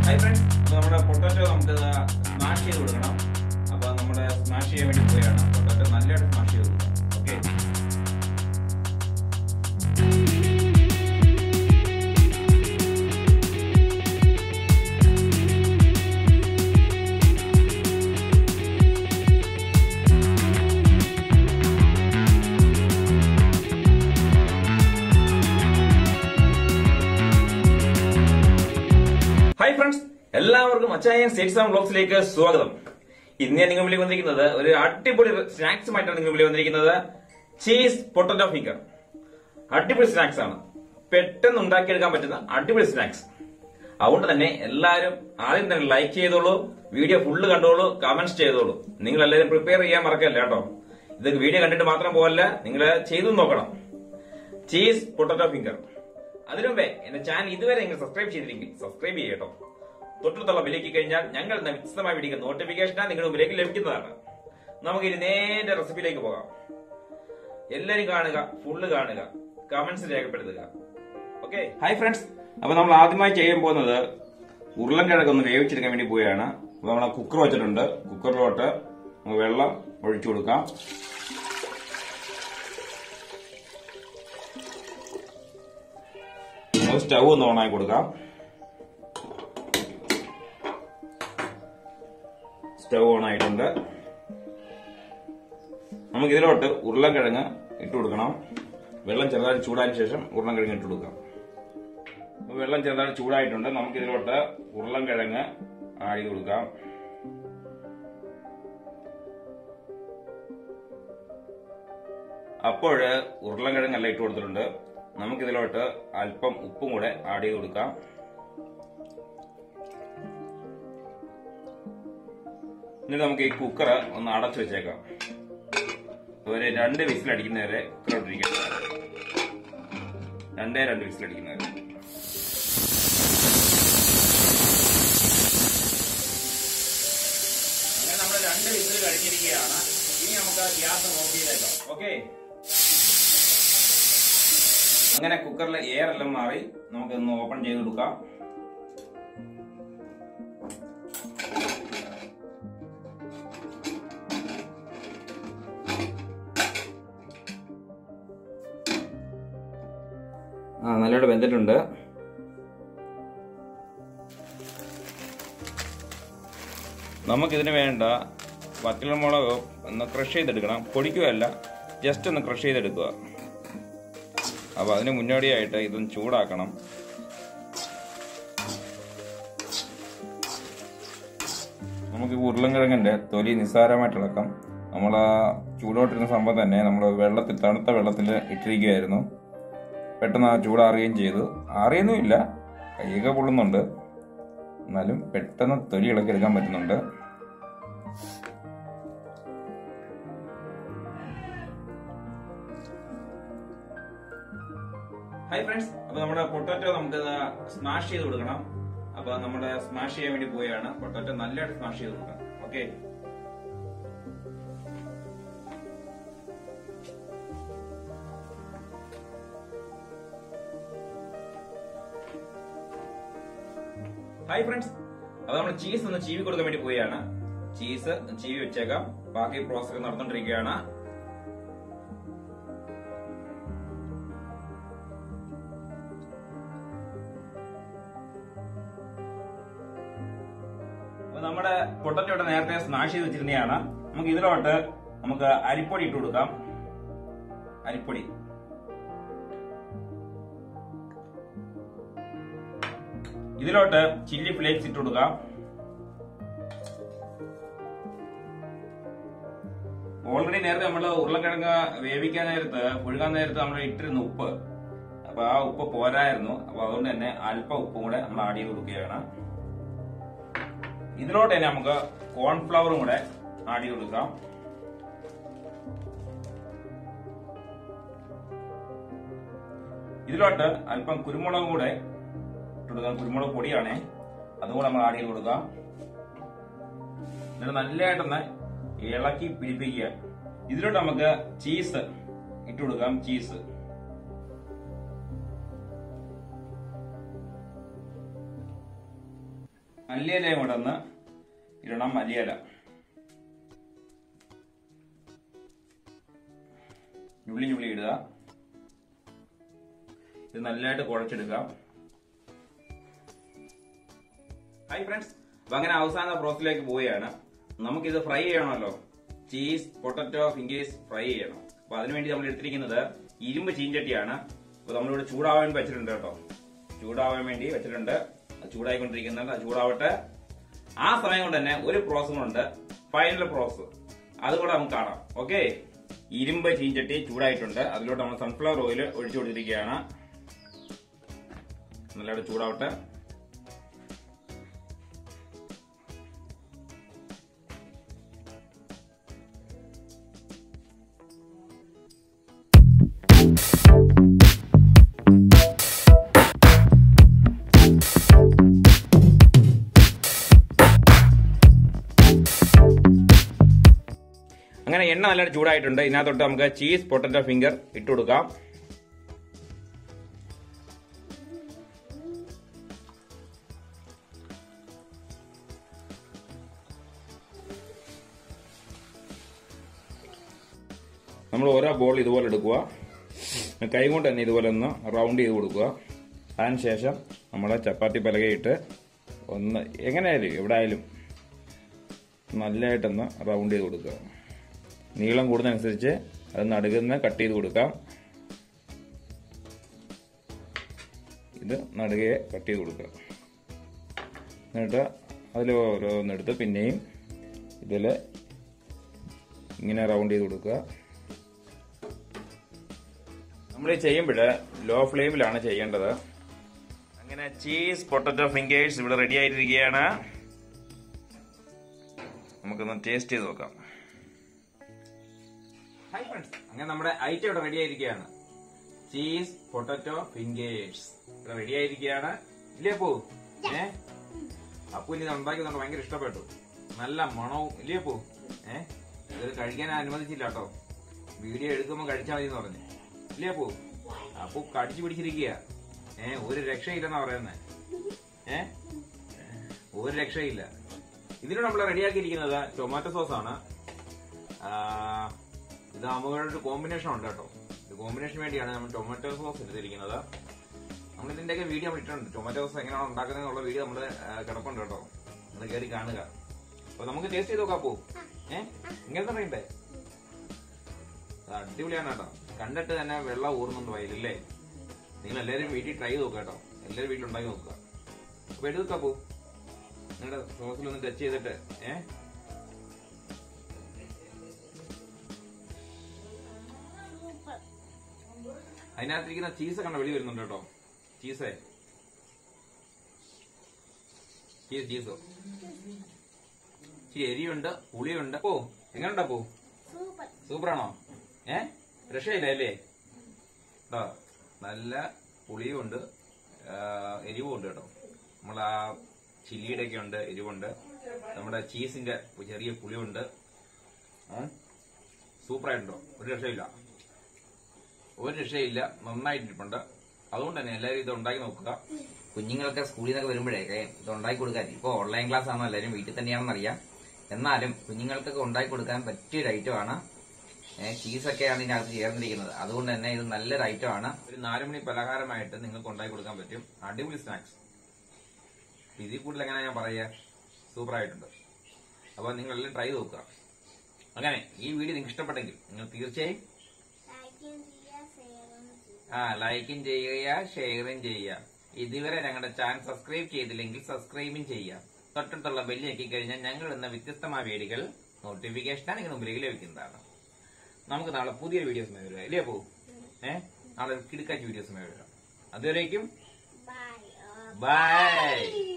hi friends അപ്പോൾ നമ്മുടെ potato നമുക്ക് സ്മാഷ് ചെയ്ത് കൊടുക്കണം അപ്പോൾ നമ്മൾ സ്മാഷ് ചെയ്യാൻ വേണ്ടി പോവുകയാണ് പൊട്ടാറ്റോ നല്ലതായിട്ട് സ്മാഷ് ചെയ്ത് കൊടുക്കണം ഓക്കെ ഹായ് ഫ്രണ്ട്സ് എല്ലാവർക്കും അച്ചായൻ സ്റ്റേറ്റ്സ് ആൻഡ് ബ്ലോഗ്സിലേക്ക് സ്വാഗതം ഇന്ന് ഞാൻ നിങ്ങൾ മുമ്പിൽ വന്നിരിക്കുന്നത് ഒരു അടിപൊളി സ്നാക്സുമായിട്ടാണ് നിങ്ങൾ മുമ്പിൽ വന്നിരിക്കുന്നത് ചീസ് പൊട്ടറ്റോ ഫിംഗർ അടിപൊളി സ്നാക്സ് ആണ് പെട്ടെന്ന് ഉണ്ടാക്കിയെടുക്കാൻ പറ്റുന്ന അടിപൊളി സ്നാക്സ് അതുകൊണ്ട് തന്നെ എല്ലാവരും ആദ്യം തന്നെ ലൈക്ക് ചെയ്തോളൂ വീഡിയോ ഫുള്ള് കണ്ടോളൂ കമന്റ്സ് ചെയ്തോളൂ നിങ്ങൾ എല്ലാവരും പ്രിപ്പയർ ചെയ്യാൻ മറക്കല്ല കേട്ടോ ഇത് വീഡിയോ കണ്ടിട്ട് മാത്രം പോകല്ല നിങ്ങൾ ചെയ്തു നോക്കണം ചീസ് പൊട്ടറ്റോ ഫിംഗർ അതിനു മുമ്പേ എന്റെ ചാനൽ ഇതുവരെ നിങ്ങൾ സബ്സ്ക്രൈബ് ചെയ്തില്ലെങ്കിൽ സബ്സ്ക്രൈബ് ചെയ്യട്ടോ തൊട്ടടുത്തുള്ള വിലക്ക് കഴിഞ്ഞാൽ ഞങ്ങൾ എന്ന വ്യത്യസ്തമായ വീഡിയോ നോട്ടിഫിക്കേഷൻ നിങ്ങളുടെ മുമ്പിലേക്ക് ലഭിക്കുന്നതാണ് നമുക്ക് ഇനി നേരെ റെസിപ്പിയിലേക്ക് പോകാം എല്ലാരും കാണുക ഫുള്ള് കാണുക കമന്റ്സ് രേഖപ്പെടുത്തുക ഓക്കെ ഹായ് ഫ്രണ്ട്സ് അപ്പൊ നമ്മൾ ആദ്യമായി ചെയ്യാൻ പോകുന്നത് ഉരുളൻകിഴങ്ങ് ഒന്ന് വേവിച്ചെടുക്കാൻ വേണ്ടി പോവുകയാണ് അപ്പൊ നമ്മൾ കുക്കർ വെച്ചിട്ടുണ്ട് കുക്കറിലോട്ട് നമുക്ക് വെള്ളം ഒഴിച്ചു കൊടുക്കാം നമുക്ക് സ്റ്റൗ ഒന്ന് ഓണാക്കി കൊടുക്കാം സ്റ്റൗ ഓൺ ആയിട്ടുണ്ട് നമുക്ക് ഇതിലോട്ട് ഉരുളൻകിഴങ്ങ് ഇട്ട് കൊടുക്കണം വെള്ളം ചെറുതായി ചൂടായതിനു ശേഷം ഉരുളൻകിഴങ്ങ് ഇട്ട് കൊടുക്കാം അപ്പൊ വെള്ളം ചെറുതായി ചൂടായിട്ടുണ്ട് നമുക്ക് ഇതിലോട്ട് ഉരുളൻകിഴങ്ങ് ആഡ് ചെയ്ത് കൊടുക്കാം അപ്പോൾ ഉരുളൻകിഴങ്ങെല്ലാം ഇട്ട് കൊടുത്തിട്ടുണ്ട് നമുക്കിതിലോട്ട് അല്പം ഉപ്പും കൂടെ ആഡ് ചെയ്ത് കൊടുക്കാം എന്നിട്ട് നമുക്ക് ഈ കുക്കർ ഒന്ന് അടച്ചു വെച്ചേക്കാം ഒരു രണ്ട് വിസിൽ അടിക്കുന്നവരെ കുക്കറോട്ടിരിക്കാം രണ്ടേ രണ്ട് വിസിൽ അടിക്കുന്നവരെ അങ്ങനെ നമ്മൾ രണ്ട് വിസിൽ കഴിഞ്ഞിരിക്കുകയാണ് ഇനി നമുക്ക് ഗ്യാസ് ഓഫ് ചെയ്തേക്കാം ഓക്കെ അങ്ങനെ കുക്കറിലെ എയർ എല്ലാം മാറി നമുക്ക് ഒന്ന് ഓപ്പൺ ചെയ്ത് കൊടുക്കാം ആ നല്ലോണം വെന്തിട്ടുണ്ട് നമുക്കിതിന് വേണ്ട വറ്റൽമുളക് ഒന്ന് ക്രഷ് ചെയ്തെടുക്കണം പൊടിക്കുകയല്ല ജസ്റ്റ് ഒന്ന് ക്രഷ് ചെയ്തെടുക്കുക അപ്പോൾ അതിന് മുന്നോടിയായിട്ട് ഇതൊന്ന് ചൂടാക്കണം നമുക്ക് ഉരുളൻകിഴങ്ങിന്റെ തൊലി നിസ്സാരമായിട്ട് ഇളക്കാം നമ്മൾ ആ ചൂടോട്ടിരുന്ന സംഭവം തന്നെ നമ്മൾ വെള്ളത്തിൽ തണുത്ത വെള്ളത്തിൽ ഇട്ടിരിക്കുകയായിരുന്നു പെട്ടെന്ന് ആ ചൂടാറുകയും ചെയ്തു ആറിയൊന്നുമില്ല കൈയൊക്കെ പൊള്ളുന്നുണ്ട് എന്നാലും പെട്ടെന്ന് തൊലി ഇളക്കിയെടുക്കാൻ പറ്റുന്നുണ്ട് ഹായ് ഫ്രണ്ട്സ് അപ്പൊ നമ്മുടെ പൊട്ടാറ്റോ നമുക്ക് സ്മാഷ് ചെയ്ത് കൊടുക്കണം അപ്പൊ നമ്മുടെ സ്മാഷ് ചെയ്യാൻ വേണ്ടി പോവുകയാണ് പൊട്ടാറ്റോ നല്ലതായിട്ട് സ്മാഷ് ചെയ്ത് കൊടുക്കണം ഓക്കെ ഹായ് ഫ്രണ്ട്സ് അപ്പൊ നമ്മൾ ചീസ് ഒന്ന് ചീവി കൊടുക്കാൻ വേണ്ടി പോവുകയാണ് ചീസ് ചീവി വെച്ചേക്കാം ബാക്കി പ്രോസസ് നടന്നുകൊണ്ടിരിക്കുകയാണ് അപ്പൊ നമ്മുടെ പൊട്ടറ്റോ ഇവിടെ നേരത്തെ സ്മാഷ് ചെയ്ത് വെച്ചിരുന്നതാണ് നമുക്ക് ഇതിലോട്ട് നമുക്ക് അരിപ്പൊടി ഇട്ട് കൊടുക്കാം അരിപ്പൊടി ഇതിലോട്ട് ചില്ലി ഫ്ലേക്സ് ഇട്ട് കൊടുക്കാം ഓൾറെഡി നേരത്തെ നമ്മൾ ഉരുളക്കിഴങ്ങ് വേവിക്കാൻ നേരത്ത് പുഴുകാൻ നേരത്ത് നമ്മൾ ഇട്ടിരുന്നു ഉപ്പ് അപ്പൊ ആ ഉപ്പ് പോരായിരുന്നു അപ്പൊ അതുകൊണ്ട് തന്നെ അല്പം ഉപ്പും കൂടെ നമ്മൾ ആഡ് ചെയ്ത് കൊടുക്കുകയാണ് ഇതിലോട്ട് തന്നെ നമുക്ക് കോൺഫ്ലവറും കൂടെ ആഡ് ചെയ്ത് കൊടുക്കാം ഇതിലോട്ട് അല്പം കുരുമുളകും കൂടെ ഇട്ട് കൊടുക്കാം കുരുമുളക് പൊടിയാണേ അതും കൂടെ നമ്മൾ ആഡ് ചെയ്ത് കൊടുക്കാം എന്നിട്ട് നല്ലതായിട്ടൊന്ന് ഇളക്കി പിടിപ്പിക്കുക ഇതിലോട്ട് നമുക്ക് ചീസ് ഇട്ട് കൊടുക്കാം ചീസ് മല്ലിയിലയും കൂടെ ഒന്ന് ഇടണം മല്ലിയില ഞുള്ളി ഞുള്ളി ഇടുക ഇത് നല്ലതായിട്ട് കുഴച്ചെടുക്കാം ഹായ് ഫ്രണ്ട്സ് അപ്പൊ അങ്ങനെ അവസാന പ്രോസസ്സിലേക്ക് പോവുകയാണ് നമുക്കിത് ഫ്രൈ ചെയ്യണമല്ലോ ചീസ് പൊട്ടറ്റോ ഫിംഗേഴ്സ് ഫ്രൈ ചെയ്യണം അപ്പൊ അതിനുവേണ്ടി നമ്മൾ എടുത്തിരിക്കുന്നത് ഇരുമ്പ് ചീഞ്ചട്ടിയാണ് അപ്പൊ നമ്മളിവിടെ ചൂടാവാൻ വെച്ചിട്ടുണ്ട് കേട്ടോ ചൂടാവാൻ വേണ്ടി വെച്ചിട്ടുണ്ട് അത് ചൂടായിക്കൊണ്ടിരിക്കുന്നുണ്ട് അത് ചൂടാവട്ടെ ആ സമയം കൊണ്ട് തന്നെ ഒരു പ്രോസസ് ഉണ്ട് ഫൈനൽ പ്രോസസ് അതുകൂടെ നമുക്ക് കാണാം ഓക്കെ ഇരുമ്പ് ചീഞ്ചട്ടി ചൂടായിട്ടുണ്ട് അതിലോട്ട് നമ്മൾ സൺഫ്ലവർ ഓയിൽ ഒഴിച്ചു കൊടുത്തിരിക്കുകയാണ് നല്ലതായിട്ട് ചൂടാവട്ടെ അങ്ങനെ എണ്ണ നല്ലതായിട്ട് ചൂടായിട്ടുണ്ട് ഇതിനകത്തോട്ട് നമുക്ക് ചീസ് പൊട്ടറ്റോ ഫിംഗർ ഇട്ട് കൊടുക്കാം നമ്മൾ ഓരോ ബോൾ ഇതുപോലെ എടുക്കുക കൈ കൊണ്ട് തന്നെ ഇതുപോലെ ഒന്ന് റൗണ്ട് ചെയ്ത് കൊടുക്കുക അതിനുശേഷം നമ്മുടെ ചപ്പാത്തി പലകയിട്ട് ഒന്ന് എങ്ങനെയായാലും എവിടെ ആയാലും നല്ലതായിട്ടൊന്ന് റൗണ്ട് ചെയ്ത് കൊടുക്കുക നീളം കൂടുന്നതനുസരിച്ച് അത് നടുകുന്ന കട്ട് ചെയ്ത് കൊടുക്കാം ഇത് നടുകയെ കട്ട് ചെയ്ത് കൊടുക്കുക എന്നിട്ട് അതിൽ ഓരോന്നെടുത്ത് പിന്നെയും ഇതിൽ ഇങ്ങനെ റൗണ്ട് ചെയ്ത് കൊടുക്കുക നമ്മൾ ഈ ചെയ്യുമ്പോൾ ലോ ഫ്ലെയിമിലാണ് ചെയ്യേണ്ടത് അങ്ങനെ ചീസ് പൊട്ടറ്റോ ഫിംഗേഴ്സ് ഇവിടെ റെഡി ആയിട്ടിരിക്കുകയാണ് നമുക്കൊന്ന് ടേസ്റ്റ് ചെയ്ത് നോക്കാം ഹായ് ഫ്രണ്ട്സ് അങ്ങനെ നമ്മുടെ ഐറ്റം ഇവിടെ റെഡി ആയിരിക്കുകയാണ് ചീസ് പൊട്ടറ്റോ ഫിംഗേഴ്സ് ഇവിടെ റെഡി ആയിരിക്കുകയാണ് ഇല്ലേ അപ്പു ഏ അപ്പു ഇനി ഉണ്ടാക്കി നമുക്ക് ഭയങ്കര ഇഷ്ടപ്പെട്ടു നല്ല മണവും ഇല്ലേ അപ്പു ഏ ഇത് കഴിക്കാൻ അനുവദിച്ചില്ല കേട്ടോ വീഡിയോ എടുക്കുമ്പോൾ കഴിച്ചാൽ മതി എന്ന് പറഞ്ഞു ഇല്ലേ അപ്പു അപ്പു കടിച്ചു പിടിച്ചിരിക്കുക ഏ ഒരു രക്ഷയില്ലെന്നാ പറയുന്നത് ഏ ഒരു രക്ഷയില്ല ഇതിന് നമ്മൾ റെഡിയാക്കിയിരിക്കുന്നത് ടൊമാറ്റോ സോസ് ആണ് ആ, ഇത് നമുക്ക് ഒരു കോമ്പിനേഷൻ ഉണ്ട് കേട്ടോ ഇത് കോമ്പിനേഷന് വേണ്ടിയാണ് നമ്മൾ ടൊമാറ്റോ സോസ് എടുത്തിരിക്കുന്നത് നമ്മൾ ഇതിന്റെയൊക്കെ വീഡിയോ നമ്മൾ ഇട്ടിട്ടുണ്ട് ടൊമാറ്റോ സോസ് എങ്ങനെയാണ് ഉണ്ടാക്കുന്നത് എന്നുള്ള വീഡിയോ നമ്മൾ കിടപ്പുണ്ട് കേട്ടോ നിങ്ങൾ കയറി കാണുക അപ്പൊ നമുക്ക് ടേസ്റ്റ് ചെയ്ത് നോക്കാം പോ ഏ ഇങ്ങനത്തെ പറയണ്ടേ അത് അടിപൊളിയാണ് കേട്ടോ കണ്ടിട്ട് തന്നെ വെള്ളം ഊർന്നുണ്ട് വയലല്ലേ നിങ്ങൾ എല്ലാവരും വീട്ടിൽ ട്രൈ ചെയ്ത് നോക്കുക കേട്ടോ എല്ലാവരും വീട്ടിൽ ഉണ്ടാക്കി നോക്കുക അപ്പൊ എടുക്കാം പോ നിങ്ങളുടെ സോസിലൊന്ന് ടച്ച് ചെയ്തിട്ട് ഏ അതിനകത്തിരിക്കുന്ന ചീസ് കണ്ട വെളി വരുന്നുണ്ട് കേട്ടോ ചീസേ ചീസ് ചീസോ ഇച്ചിരി എരിയുണ്ട് പുളിയുണ്ട് ഓ എങ്ങനെയുണ്ടാ പോ സൂപ്പർ സൂപ്പറാണോ ഏ രക്ഷയില്ല അല്ലേ കേട്ടോ നല്ല പുളിയും ഉണ്ട് എരിവും ഉണ്ട് കേട്ടോ നമ്മൾ ആ ചില്ലിയുടെ ഒക്കെ ഉണ്ട് എരിവുണ്ട് നമ്മുടെ ചീസിന്റെ ചെറിയ പുളിയുണ്ട് സൂപ്പറായിട്ടുണ്ടോ ഒരു രക്ഷയില്ല ഒരു രക്ഷയില്ല നന്നായിട്ടിരിപ്പുണ്ട് അതുകൊണ്ട് തന്നെ എല്ലാവരും ഇത് ഉണ്ടാക്കി നോക്കുക കുഞ്ഞുങ്ങൾക്ക് സ്കൂളിൽ നിന്നൊക്കെ വരുമ്പോഴേക്കെ ഇത് ഉണ്ടാക്കി കൊടുക്കാൻ ഇപ്പോൾ ഓൺലൈൻ ക്ലാസ് ആണോ എല്ലാവരും വീട്ടിൽ തന്നെയാണെന്ന് അറിയാം എന്നാലും കുഞ്ഞുങ്ങൾക്കൊക്കെ ഉണ്ടാക്കി കൊടുക്കാൻ പറ്റിയ ഒരു ഐറ്റമാണ് ചീസൊക്കെയാണ് ഇതിനകത്ത് ചേർന്നിരിക്കുന്നത് അതുകൊണ്ട് തന്നെ ഇത് നല്ലൊരു ഐറ്റമാണ് ഒരു നാലുമണി പലഹാരമായിട്ട് നിങ്ങൾക്ക് ഉണ്ടാക്കി കൊടുക്കാൻ പറ്റും അടിപൊളി സ്നാക്സ് ഇതിൽ കൂടുതൽ എങ്ങനെ ഞാൻ പറയാ സൂപ്പർ ആയിട്ടുണ്ട് അപ്പൊ നിങ്ങൾ എല്ലാം ട്രൈ ചെയ്ത് നോക്കുക അങ്ങനെ ഈ വീഡിയോ നിങ്ങൾക്ക് ഇഷ്ടപ്പെട്ടെങ്കിൽ നിങ്ങൾ തീർച്ചയായും ലൈക്കും ചെയ്യുക ഷെയറും ചെയ്യുക ആ ലൈക്കും ചെയ്യുക ഷെയറും ചെയ്യുക ഇതുവരെ ഞങ്ങളുടെ ചാനൽ സബ്സ്ക്രൈബ് ചെയ്തില്ലെങ്കിൽ സബ്സ്ക്രൈബും ചെയ്യുക തൊട്ടടുത്തുള്ള ബെല്ല് ഞെക്കി കഴിഞ്ഞാൽ ഞങ്ങൾ എന്ന വ്യത്യസ്തമായ വീഡിയോകൾ നോട്ടിഫിക്കേഷനാണ് നിങ്ങൾ മുമ്പിലേക്ക് ലഭിക്കുന്നതാണ് നമുക്ക് നാളെ പുതിയൊരു വീഡിയോസ് വരിക ഇല്ലേ പോ ഏഹ് നാളെ കിടക്കാച്ച വീഡിയോസ് വരിക അതുവരേക്കും ബൈ ബൈ